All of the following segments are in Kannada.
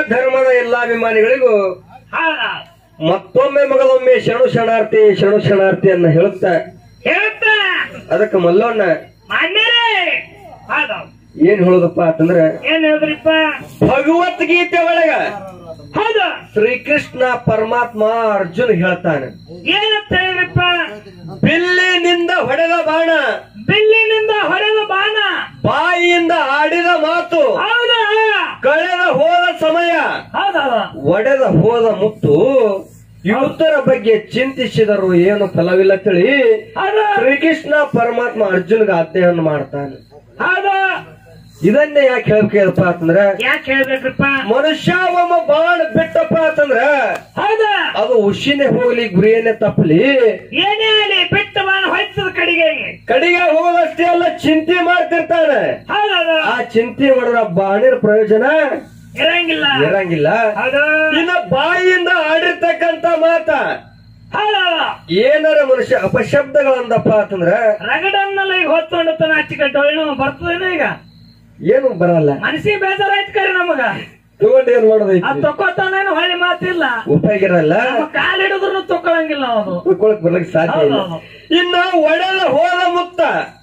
ಧರ್ಮದ ಎಲ್ಲಾ ಅಭಿಮಾನಿಗಳಿಗೂ ಹೌದ ಮತ್ತೊಮ್ಮೆ ಮಗಳೊಮ್ಮೆ ಶರಣು ಶರಣಾರ್ಥಿ ಶರಣು ಶರಣಾರ್ಥಿಯನ್ನ ಹೇಳುತ್ತಾ ಹೇಳ್ತ ಅದಕ್ಕೆ ಮಲ್ಲೋಣ್ಣ ಮಾನ್ಯರೇ ಹೌದ ಏನ್ ಹೇಳುದಪ್ಪ ಅಂತಂದ್ರ ಏನ್ ಹೇಳಿದ್ರಿಪ್ಪ ಭಗವದ್ಗೀತೆ ಒಳಗ ಹೌದು ಶ್ರೀಕೃಷ್ಣ ಪರಮಾತ್ಮ ಅರ್ಜುನ್ ಹೇಳ್ತಾನೆ ಏನಂತ ಹೇಳಿದ್ರಿಪ್ಪ ಬಿಲ್ಲಿನಿಂದ ಹೊಡೆದ ಬಾಣ ಬಿಲ್ಲಿನಿಂದ ಹೊಡೆದ ಬಾಣ ಬಾಯಿಯಿಂದ ಆಡಿದ ಮಾತು ಹೌದಾ ಕಳೆದ ಹೋದ ಸಮಯ ಹೌದೌದು ಒಡೆದ ಹೋದ ಮುತ್ತು ಯುವತರ ಬಗ್ಗೆ ಚಿಂತಿಸಿದರು ಏನು ಫಲವಿಲ್ಲ ತಿಳಿ ಹೌದು ಶ್ರೀಕೃಷ್ಣ ಪರಮಾತ್ಮ ಅರ್ಜುನ್ಗೆ ಆಜ್ಞೆಯನ್ನು ಮಾಡ್ತಾನೆ ಹೌದು ಇದನ್ನೇ ಯಾಕೆ ಹೇಳ್ಬೇಕಪ್ಪ ಅಂತಂದ್ರ ಯಾಕೆ ಹೇಳ್ಬೇಕ್ರಿಪ್ಪ ಮನುಷ್ಯ ಒಮ್ಮ ಬಾಣ ಬಿಟ್ಟಪ್ಪ ಅಂತಂದ್ರ ಹೌದಾ ಅದು ಉಶಿನೇ ಹೋಗ್ಲಿ ಗುರಿಯನ್ನೇ ತಪ್ಪಲಿ ಏನೇ ಆಗಲಿ ಬಿಟ್ಟ ಬಾಣ ಹೊಯ್ತದ ಕಡೆಗೆ ಕಡೆಗೆ ಹೋಗೋದಷ್ಟೇ ಅಲ್ಲ ಚಿಂತೆ ಮಾಡ್ತಿರ್ತಾನೆ ಹೌದೌದು ಆ ಚಿಂತೆ ಮಾಡಿದ್ರ ಬಾಣಿನ ಪ್ರಯೋಜನ ಇರಂಗಿಲ್ಲ ಇರಂಗಿಲ್ಲ ಹೌದು ಇನ್ನ ಬಾಯಿಯಿಂದ ಆಡಿರ್ತಕ್ಕಂತ ಮಾತ ಹೌದೌದು ಏನಾರ ಮನುಷ್ಯ ಅಪಶಬ್ದಗಳಂದಪ್ಪ ಅಂತಂದ್ರ ರಗಡನ್ನೆಲ್ಲ ಈಗ ಹೊತ್ಕೊಂಡು ತನ ಹಚ್ಚಿಕ ಡೊಳ್ಳು ಬರ್ತದೇನೋ ಈಗ ಏನು ಬರಲ್ಲ ಮನಸ್ಸಿಗೆ ಬೇಜಾರಾಯ್ತು ಕರೆ ನಮಗ ತಗೊಂಡು ಏನ್ ಅದ್ ಮಾಡೋದೈತಿ ತಕ್ಕೋತಾನೇನು ಹೊಳ್ಳಿ ಮಾತಿಲ್ಲ ಉಪಯೋಗ ಇರಲ್ಲ ನಮ್ಮ ಕಾಲ್ ಹಿಡಿದ್ರು ತಕ್ಕೊಳಂಗಿಲ್ಲ ಅವನು ತಿಳ್ಕೊಳಕ್ ಬರ್ಲಿಕ್ಕೆ ಸಾಧ್ಯ ಇಲ್ಲ ಹೌದು. ಇನ್ನ ಒಡೆದ ಹೋದ ಮುತ್ತ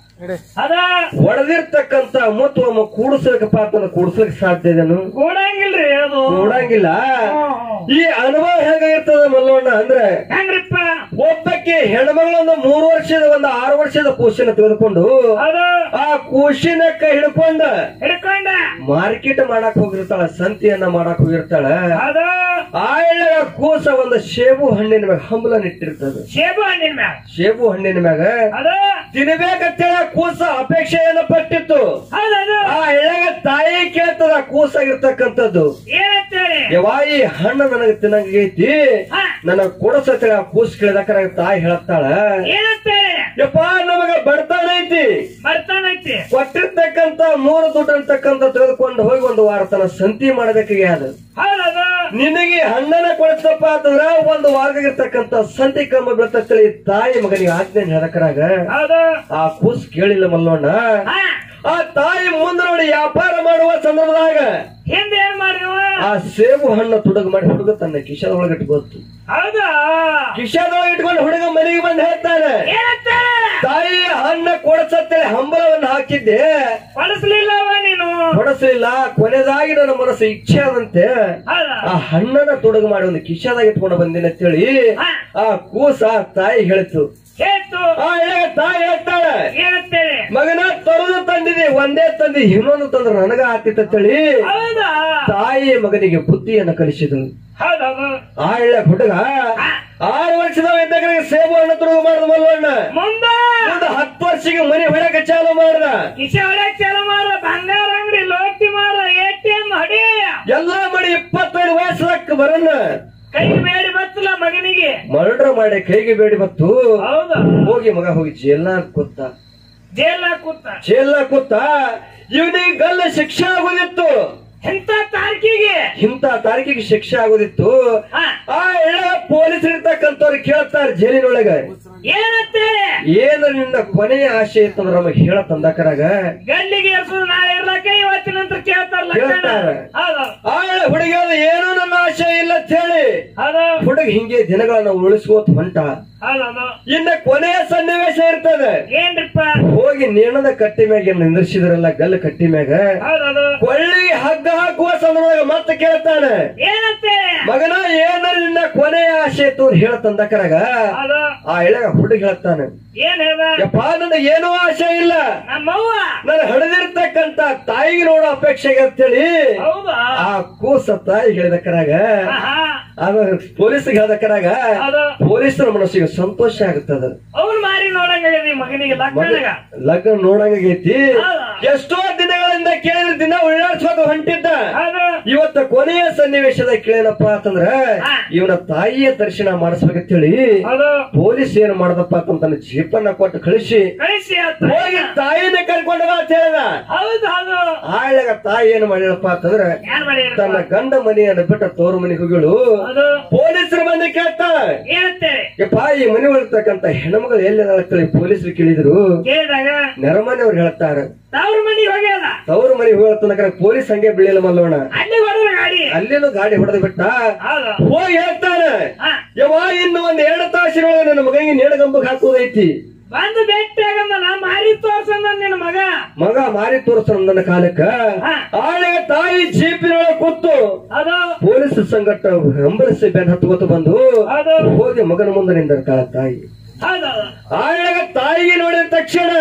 ಅದ ಒಡೆದಿರ್ತಕ್ಕಂತ ಮುತ್ತು ಒಮ್ಮ ಕೂಡಿಸ್ಬೇಕಪ್ಪ ಅಂತಂದ್ರೆ ಕೂಡಿಸ್ಲಿಕ್ಕೆ ಸಾಧ್ಯ ಇದೆನು ಕೂಡಂಗಿಲ್ರಿ ಅದು ನೋಡಂಗಿಲ್ಲ ಹ್ಮ್. ಈ ಅನುಭವ ಹೇಗಾಗಿರ್ತದ ಮಲ್ಲೋಣ್ಣ ಅಂದ್ರೆ ಹೆಂಗ್ರಿಪ್ಪ ಒಬ್ಬಕ್ಕೆ ಹೆಣ್ಮಗಳೊಂದು ಮೂರು ವರ್ಷದ ಒಂದು ಆರು ವರ್ಷದ ಕೂಸಿನ ತೆಗೆದುಕೊಂಡು ಅದು ಆ ಕೂಸಿನ ಕೈ ಹಿಡ್ಕೊಂಡ ಹಿಡ್ಕೊಂಡ ಮಾರ್ಕೆಟ್ ಮಾಡಕ್ ಹೋಗಿರ್ತಾಳ ಸಂತಿಯನ್ನ ಮಾಡಕ್ ಹೋಗಿರ್ತಾಳ ಅದು ಆ ಎಳ್ಳ ಕೂಸ ಒಂದು ಸೇಬು ಹಣ್ಣಿನ ಮ್ಯಾಗ ಹಂಬಲ ನಿಟ್ಟಿರ್ತದ ಸೇಬು ಹಣ್ಣಿನ ಮ್ಯಾಗ ಸೇಬು ಹಣ್ಣಿನ ಮ್ಯಾಗ ಅದು ತಿನ್ಬೇಕಂತೇಳಿ ಆ ಕೂಸ ಅಪೇಕ್ಷೆಯನ್ನ ಪಟ್ಟಿತ್ತು ಹೌದದು ಆ ಎಳೆಗ ತಾಯಿ ಕೇಳ್ತದ ಆ ಕೂಸಾಗಿರ್ತಕ್ಕಂಥದ್ದು ಏನಂತೇಳಿ ಯವ್ವಾ ಈ ಹಣ್ಣು ನನಗೆ ತಿನ್ನಂಗೈತಿ ಹಾ. ನನಗ್ ಕೊಡಸತ್ತೇಳಿ ಆ ಕೂಸ್ ಕೇಳಿದಕ್ಕ ತಾಯಿ ಹೇಳ್ತಾಳ ಏನಂತೇಳಿ ಯಪ್ಪ ನಮಗ ಬಡತನ ಐತಿ ಬರ್ತಾನೈತಿ ಕೊಟ್ಟಿರ್ತಕ್ಕಂತ ಮೂರು ದುಡ್ಡು ಅಂತಕ್ಕಂತ ತೆಗೆದುಕೊಂಡು ಹೋಗಿ ಒಂದು ವಾರ ತನ ಸಂತಿ ಮಾಡಬೇಕಾಗಿ ಅದು ಹೌದದು ನಿನಗೆ ಹಣ್ಣನ ಕೊಡಿಸಪ್ಪ ಅಂತಂದ್ರ ಒಂದು ವಾರದಾಗಿರ್ತಕ್ಕಂತ ಸಂತಿ ಕಮ್ಮ ಬೀಳ್ತಕ್ಕಳಿ ತಾಯಿ ಮಗನಿಗೆ ಆಜ್ಞೆ ಹೇಳಕರಾಗ ಹೌದು ಆ ಕೂಸ್ ಕೇಳಿಲ್ಲ ಮಲ್ಲೋಣ ಹಾ ಆ ತಾಯಿ ಮುಂದೆ ನೋಡಿ ವ್ಯಾಪಾರ ಮಾಡುವ ಸಂದರ್ಭದಾಗ ಹಿಂದೆ ಏನ್ ಮಾಡಿವ ಆ ಸೇಬು ಹಣ್ಣು ತುಡುಗು ಮಾಡಿ ಹುಡುಗ ತನ್ನ ಕಿಶದೊಳಗೆ ಇಟ್ಕೊತ್ತು ಹೌದಾ ಕಿಶದೊಳಗೆ ಇಟ್ಕೊಂಡು ಹುಡುಗ ಮನೆಗೆ ಬಂದು ಹೇಳ್ತಾನೆ ಏನಂತೇಳಿ ತಾಯಿ ಹಣ್ಣ ಕೊಡಸತ್ತೇಳಿ ಹಂಬಲವನ್ನು ಹಾಕಿದ್ದೆ ಕೊಡಿಸ್ಲಿಲ್ಲವ ನೀನು ಕೊಡಸಲಿಲ್ಲ ಕೊನೆದಾಗಿ ನನ್ನ ಮನಸ್ಸು ಇಚ್ಛೆ ಆದಂತೆ ಹೌದಾ ಆ ಹಣ್ಣನ್ನ ತುಡುಗು ಮಾಡಿ ಒಂದು ಕಿಶದಾಗ ಇಟ್ಕೊಂಡು ಬಂದಿನ ಅಂತೇಳಿ ಹಾ. ಆ ಕೂಸ ತಾಯಿ ಹೇಳಿತು ಹೇಳ್ತು ಆ ಎಳೆಗ ತಾಯಿ ಹೇಳ್ತಾಳೆ ಏನಂತೇಳಿ ಮಗನ ತರುದು ತಂದಿದೆ ಒಂದೇ ತಂದಿ ಇನ್ನೊಂದು ತಂದ್ರೆ ನನಗ ಆತಿತ್ತೇಳಿ ಹೌದಾ ತಾಯಿ ಮಗನಿಗೆ ಬುದ್ಧಿಯನ್ನು ಕಲಿಸಿದಳು ಹೌದೌದು ಆ ಎಳ್ಳ ಹುಡುಗ ಆರು ವರ್ಷದವ ಇದ್ದಾಗ ಸೇಬು ಹಣ್ಣು ತುಡುಗು ಮಾಡಿದ ಮಲ್ಲಣ್ಣ ಮುಂದ ಒಂದು ಹತ್ತು ವರ್ಷಕ್ಕೆ ಮನೆ ಹೊರಕ ಚಾಲು ಮಾಡ್ದ ಕಿಶ ಹೊಡ್ಯಾಕ್ ಚಾಲು ಮಾಡ ಬಂಗಾರ ಅಂಗಡಿ ಲೋಟಿ ಮಾಡ ಎ ಟಿ ಎಂ ಹೊಡಿ ಎಲ್ಲಾ ಮಾಡಿ ಇಪ್ಪತ್ತೈದು ವಯಸ್ಸಕ್ಕೆ ಬರನ್ನ ಕೈಗೆ ಬೇಡಿ ಬತ್ತಲ್ಲ ಮಗನಿಗೆ ಮರ್ಡರ್ ಮಾಡಿ ಕೈಗೆ ಬೇಡಿ ಬತ್ತು ಹೌದಾ ಹೋಗಿ ಮಗ ಹೋಗಿ ಜೇಲ್ನ ಕೂತ ಜೇಲ ಕೂತ ಜೇಲ್ನ ಕೂತ ಇವನಿಗೆ ಗಲ್ಲ ಶಿಕ್ಷೆ ಆಗೋದಿತ್ತು ಎಂತ ತಾರೀಕಿಗೆ ಇಂಥ ತಾರೀಕಿಗೆ ಶಿಕ್ಷೆ ಆಗೋದಿತ್ತು ಹಾ, ಆ ಎಳ ಪೊಲೀಸ್ ಇರ್ತಕ್ಕಂಥವ್ರು ಕೇಳ್ತಾರೆ ಜೈಲಿನೊಳಗ ಏನಂತೇಳಿ ಏನು ನಿನ್ನ ಕೊನೆಯ ಆಸೆ ಇತ್ತಂದ್ರ ನಮಗೆ ಹೇಳ ತಂದಕರಾಗ ಗಲ್ಲಿಗೆ ಎರ್ಸೋದು ನಾಳೆ ಇರ್ಲಕ್ಕ ಇವತ್ತಿನ ನಂತರ ಕೇಳ್ತಾರ ಲಕ್ಷಣ ಕೇಳ್ತಾರೆ. ಹೌದು ಆ ಎಳ ಹುಡುಗ ಏನು ನನ್ನ ಆಸೆ ಇಲ್ಲ ಅಂತ ಹೇಳಿ ಹೌದು ಹುಡುಗ ಹಿಂಗೆ ದಿನಗಳನ್ನ ಉಳಿಸ್ಕೋತ ಹೊಂಟ ಹೌದೌದು ಇನ್ನ ಕೊನೆಯ ಸನ್ನಿವೇಶ ಇರ್ತದೆ ಏನ್ರಿಪ್ಪ ಹೋಗಿ ನೇಣದ ಕಟ್ಟಿ ಮ್ಯಾಗ ನಿಂದ್ರಿಸಿದ್ರಲ್ಲ ಗಲ್ಲ ಕಟ್ಟಿ ಮ್ಯಾಗ ಹೌದೌದು ಕೊಳ್ಳಿಗೆ ಹಗ್ಗ ಹಾಕುವ ಸಂದರ್ಭದಾಗ ಮತ್ತೆ ಕೇಳ್ತಾನೆ ಏನಂತೇಳಿ ಮಗನ ಏನ ನಿನ್ನ ಕೊನೆಯ ಆಸೆ ಇತ್ತು ಹೇಳ ತಂದಕರಾಗ ಹೌದು ಆ ಎಳೆಗ ಹುಡುಗ ಹೇಳ್ತಾನೆ ಏನ್ ಹೇಳ್ದ ಯಪ್ಪ ನನಗೆ ಏನೂ ಆಸೆ ಇಲ್ಲ ನಮ್ಮವ್ವ ನಾನು ಹಡೆದಿರ್ತಕ್ಕಂತ ತಾಯಿಗೆ ನೋಡೋ ಅಪೇಕ್ಷೆಗೆ ಅಂತೇಳಿ ಹೌದಾ ಆ ಕೂಸ ತಾಯಿ ಹೇಳಿದಕರಾಗ ಆಹಾ. ಅದು ಪೊಲೀಸ್ಗೆ ಹೇಳಿದಕರಾಗ ಹೌದು ಪೊಲೀಸರ ಮನಸ್ಸಿಗೆ ಸಂತೋಷ ಆಗುತ್ತದ ಅವ್ನ್ ಮಾರಿ ನೋಡಂಗ ಈ ಮಗನಿಗೆ ಲಗ್ನಗ ಲಗ್ನ ನೋಡಂಗೈತಿ ಹೌದಾ? ಎಷ್ಟೋ ದಿನಗಳಿಂದ ಕೇಳಿದ ದಿನ ಉಳ್ಳಾಡ್ಸ್ಬೇಕು ಹೊಂಟಿದ್ದ ಹೌದು ಇವತ್ತ ಕೊನೆಯ ಸನ್ನಿವೇಶದ ಕೇಳೇನಪ್ಪ ಅಂತಂದ್ರ ಹಾ. ಇವನ ತಾಯಿಯ ದರ್ಶನ ಮಾಡಿಸ್ಬೇಕಂತೇಳಿ ಹೌದು ಪೊಲೀಸ್ ಏನ್ ಮಾಡ್ದಪ್ಪ ಅಂತ ತನ್ನ ಜೀಪನ್ನ ಕೊಟ್ಟು ಕಳಿಸಿ ಕಳಿಸಿ ಆತ ಹೋಗಿ ತಾಯಿನ ಕರ್ಕೊಂಡ ಬಾ ಅಂತ ಹೇಳ್ದ ಹೌದು ಹೌದು ಆಳ್ಯಾಗ ತಾಯಿ ಏನ್ ಮಾಡಿದಪ್ಪ ಅಂತಂದ್ರ ಏನ್ ಮಾಡಿ ತನ್ನ ಗಂಡ ಮನೆಯನ್ನ ಬಿಟ್ಟ ತೋರು ಮನೆಗೆ ಹೋಗಿಳು ಹೌದು ಪೊಲೀಸರು ಬಂದು ಕೇಳ್ತಾಳ ಏನಂತೇಳಿ ಯಪ್ಪ ಈ ಮನೆ ಒಳರ್ತಕ್ಕಂತ ಹೆಣ್ಮಗಳು ಎಲ್ಲಿ ಪೊಲೀಸರು ಕೇಳಿದ್ರು ಕೇಳಿದಾಗ ನೆರಮನೆಯವ್ರು ಹೇಳ್ತಾರ ತವ್ರ ಮನಿಗೆ ಹೋಗ್ಯದ ತವ್ರ ಮನೆಗೆ ಹೋಗತ್ತನಕ ಪೊಲೀಸ್ ಹಂಗೆ ಬೀಳಿಲ್ಲ ಮಲ್ಲೋಣ ಅಲ್ಲಿ ಹೊಡೆದ ಗಾಡಿ ಅಲ್ಲಿನೂ ಗಾಡಿ ಹೊಡೆದು ಬಿಟ್ಟ ಹೌದು ಹೋಗಿ ಹೇಳ್ತಾನೆ ಹಾ ಯವ್ವ ಇನ್ನು ಒಂದ್ ಎರಡು ತಾಸಿನೊಳಗೆ ನನ್ನ ಮಗನಿಗೆ ನೇಣಗಂಬಕ್ ಹಾಕೋದೈತಿ ಬಂದು ಭೇಟಿ ಆಗಂದ ನಾ ಮಾರಿ ತೋರ್ಸಂದ ನಿನ್ನ ಮಗ ಮಗ ಮಾರಿ ತೋರಿಸ ನನ್ನ ಕಾಲಕ್ಕ ಹಾ. ಆಳೆ ತಾಯಿ ಜೀಪಿನೊಳಗೆ ಕೂತು ಅದು ಪೊಲೀಸ್ ಸಂಘಟ ಹಂಬಲಿಸಿ ಬೆನ್ ಹತ್ಕೋತ ಬಂದು ಅದು ಹೋಗಿ ಮಗನ ಮುಂದೆ ನಿಂದಿರ್ತಾಳ ತಾಯಿ ಹೌದು ಆಳೆಗ ತಾಯಿಗೆ ನೋಡಿದ ತಕ್ಷಣ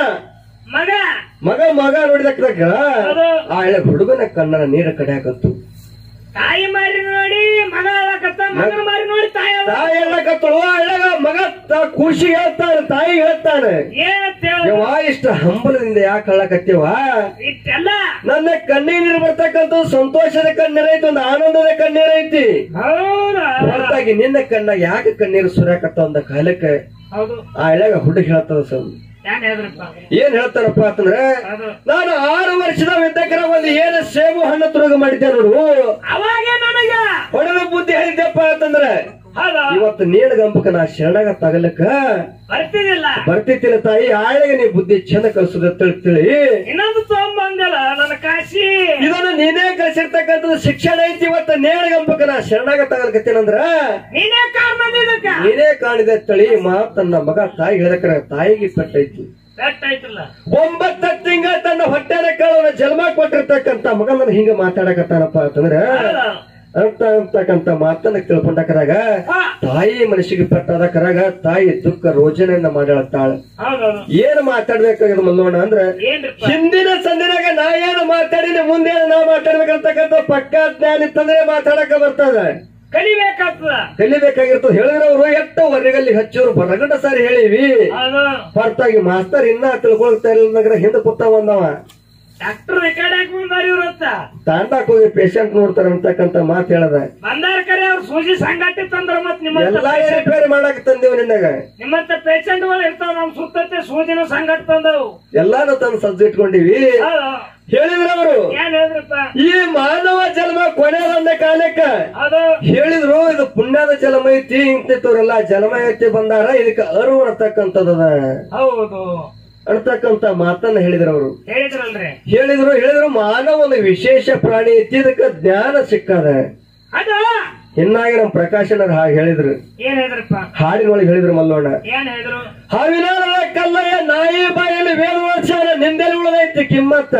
ಮಗ ಮಗ ಮಗ ನೋಡಿದ ತಕ್ಷಣ ಅದು ಆಳೆ ಹುಡುಗನ ಕಣ್ಣನ ನೀರ ಕಡಿಯಾಕತ್ತು ತಾಯಿ ಮಾರಿ ನೋಡಿ ಮಗ ಹೇಳಕತ್ತ ಮಗನ ಮಾರಿ ನೋಡಿ ತಾಯಿ ಹೇಳ ತಾಯಿ ಹೇಳಕತ್ತಳು ಆಳೆಗ ಮಗ ತ- ಖುಷಿ ಹೇಳ್ತಾನೆ ತಾಯಿ ಹೇಳ್ತಾನೆ ಏನಂತ ಹೇಳ ಯವ್ವ ಇಷ್ಟ ಹಂಬಲದಿಂದ ಯಾಕೆ ಕಳ್ಳಕತ್ತೀವ ಇಷ್ಟೆಲ್ಲ ನನ್ನ ಕಣ್ಣೀರು ಬರ್ತಕ್ಕಂಥ ಸಂತೋಷದ ಕಣ್ಣೀರೈತಿ ಒಂದು ಆನಂದದ ಕಣ್ಣೀರೈತಿ ಹೌದಾ ಹೊರತಾಗಿ ನಿನ್ನ ಕಣ್ಣ ಯಾಕೆ ಕಣ್ಣೀರು ಸುರ್ಯಾಕತ್ತ ಅಂದ ಕಾಲಕ್ಕೆ ಹೌದು ಆ ಎಳೆಗ ಹುಡುಗ ಹೇಳ್ತದ ಸರ್ ಏನ್ ಹೇಳಿದ್ರಪ್ಪ ಏನ್ ಹೇಳ್ತಾರಪ್ಪ ಅಂತಂದ್ರೆ ಅದು ನಾನು ಆರು ವರ್ಷದ ವಿದ್ಯಕರ ಒಂದು ಏನು ಸೇಬು ಹಣ್ಣು ತುರುಗ ಮಾಡಿದ್ದೆ ನೋಡು ಅವಾಗೆ ನನಗ ಹೊಡೆದ ಬುದ್ಧಿ ಹೇಳಿದ್ದೆಪ್ಪ ಅಂತಂದ್ರೆ ಹೌದು ಇವತ್ತು ನೇಣ ಗಂಪಕ ನಾ ಶರಣಾಗ ತಗಲಕ್ಕ ಬರ್ತಿದಿಲ್ಲ ಬರ್ತಿತ್ತಿಲ್ಲ ತಾಯಿ ಆಳೆಗೆ ನೀ ಬುದ್ಧಿ ಚಂದ ಕಲ್ಸುದ ತಿಳಿ ತಿಳಿ ಇನ್ನೊಂದು ತಗೊಂಬಂದಿಲ್ಲ ನನ್ನ ಕಾಶಿ ಇದನ್ನು ನೀನೇ ಕಲಿಸಿರ್ತಕ್ಕಂಥದ್ದು ಶಿಕ್ಷಣ ಐತಿ ಇವತ್ತು ನೇಣ ಗಂಪಕ ನಾ ಶರಣಾಗ ತಗಲ್ಕತ್ತೇನಂದ್ರ ನೀನೇ ಕಾರಣ ಇದಕ್ಕ ನೀನೇ ಕಾಣಿದೆ ತಳಿ ಮಾತನ್ನ ಮಗ ತಾಯಿ ಹೇಳಿದಕ್ರ ತಾಯಿಗೆ ಪೆಟ್ಟೈತಿ ಬೆಟ್ಟ ಐತಲ್ಲ ಒಂಬತ್ತ ತಿಂಗ ತನ್ನ ಹೊಟ್ಟೆನ ಕಾಳವನ್ನ ಜನ್ಮ ಕೊಟ್ಟಿರ್ತಕ್ಕಂತ ಮಗನ ಹಿಂಗ ಮಾತಾಡಕತ್ತಾನಪ್ಪ ಅಂತಂದ್ರ ಹೌದು. ಅಂತ ಅಂತಕ್ಕಂತ ಮಾತನ್ನ ತಿಳ್ಕೊಂಡಕರಾಗ ಹಾ, ತಾಯಿ ಮನಸ್ಸಿಗೆ ಪಟ್ಟದ ಕರಾಗ ತಾಯಿ ದುಃಖ ರೋಜನೆಯನ್ನ ಮಾಡ್ಯಾಳತ್ತಾಳ ಹೌದೌದು ಏನ್ ಮಾತಾಡ್ಬೇಕಾಗಿದ್ ಮಲ್ಲೋಣ ಅಂದ್ರ ಏನ್ರಿಪ್ಪ ಹಿಂದಿನ ಸಂದಿನಾಗ ನಾ ಏನು ಮಾತಾಡಿನಿ ಮುಂದೆ ನಾ ಮಾತಾಡ್ಬೇಕಂತಕ್ಕಂಥ ಪಕ್ಕಾ ಜ್ಞಾನ ಇತ್ತಂದ್ರೆ ಮಾತಾಡಕ ಬರ್ತದ ಕಲಿಬೇಕಾಗ್ತದ ಕಲಿಬೇಕಾಗಿರ್ತದ ಹೇಳಿದ್ರೆ ಅವರು ಎಷ್ಟು ಹೊರಗಲ್ಲಿ ಹಚ್ಚೋರು ಬರಗಂಡ ಸಾರಿ ಹೇಳಿವಿ ಅದು ಹೊರತಾಗಿ ಮಾಸ್ತರ್ ಇನ್ನ ತಿಳ್ಕೊಳ್ತಾ ಇಲ್ಲ ನಗರ ಹಿಂದೆ ಕೂತ ಬಂದವ ಡಾಕ್ಟರ್ ರೆಕಾರ್ಡ್ ಹಾಕಿ ಬಂದಾರ ಇವ್ರತ್ತ ತಾಂಡಾಕ್ ಹೋಗಿ ಪೇಷಂಟ್ ನೋಡ್ತಾರ ಅಂತಕ್ಕಂತ ಮಾತು ಹೇಳದ ಬಂದಾರ ಕರೆ ಅವ್ರ ಸೂಜಿ ಸಂಗಟಿ ತಂದ್ರ ಮತ್ ನಿಮ್ಮಂತ ಎಲ್ಲಾ patient- ರಿಪೇರಿ ಮಾಡಕ್ ತಂದೇವ್ ನಿನ್ನಾಗ ನಿಮ್ಮಂತ ಪೇಷಂಟ್ ಗಳು ಇರ್ತಾವ ನಮ್ ಸುತ್ತತ್ತೆ ಸೂಜಿನ ಸಂಗಟ ತಂದವು ಎಲ್ಲಾನು ತಂದು ಸಜ್ಜು ಇಟ್ಕೊಂಡಿವಿ ಹೌದು. ಹೇಳಿದ್ರು ಅವರು ಏನ್ ಹೇಳಿದ್ರಪ್ಪ ಈ ಮಾನವ ಜನ್ಮ ಕೊನೆಯದಂದ ಕಾಲಕ್ಕ ಅದು ಹೇಳಿದ್ರು ಇದು ಪುಣ್ಯದ ಜನ್ಮ ಐತಿ ಇಂತಿತ್ತವ್ರೆಲ್ಲ ಜನ್ಮ ಐತಿ ಬಂದಾರ ಇದಕ್ಕೆ ಅರಿವು ಅನ್ನತಕ್ಕಂಥದ್ದದ ಹೌದು ಅನ್ನತಕ್ಕಂತ ಮಾತನ್ನ ಹೇಳಿದ್ರು ಅವರು ಹೇಳಿದ್ರಲ್ರಿ ಹೇಳಿದ್ರು ಹೇಳಿದ್ರು ಮಾನವ ಒಂದು ವಿಶೇಷ ಪ್ರಾಣಿ ಐತಿ ಇದಕ್ಕೆ ಜ್ಞಾನ ಸಿಕ್ಕದ ಅದು ಇನ್ನಾಗಿ ನಮ್ಮ ಪ್ರಕಾಶನರು ಹಾಗೆ ಹೇಳಿದ್ರು ಏನ್ ಹೇಳಿದ್ರಪ್ಪ ಹಾಡಿನೊಳಗೆ ಹೇಳಿದ್ರು ಮಲ್ಲೋಣ ಏನ್ ಹೇಳಿದ್ರು ಹಾವಿನಾರದ ಕಲ್ಲಯ್ಯ ನಾಯಿ ಬಾಯಲ್ಲಿ ವೇದ ಓದ್ಸ್ಯಾರ ನಿಂದೆಲ್ಲಿ ಉಳಿದೈತಿ ಕಿಮ್ಮತ್ತ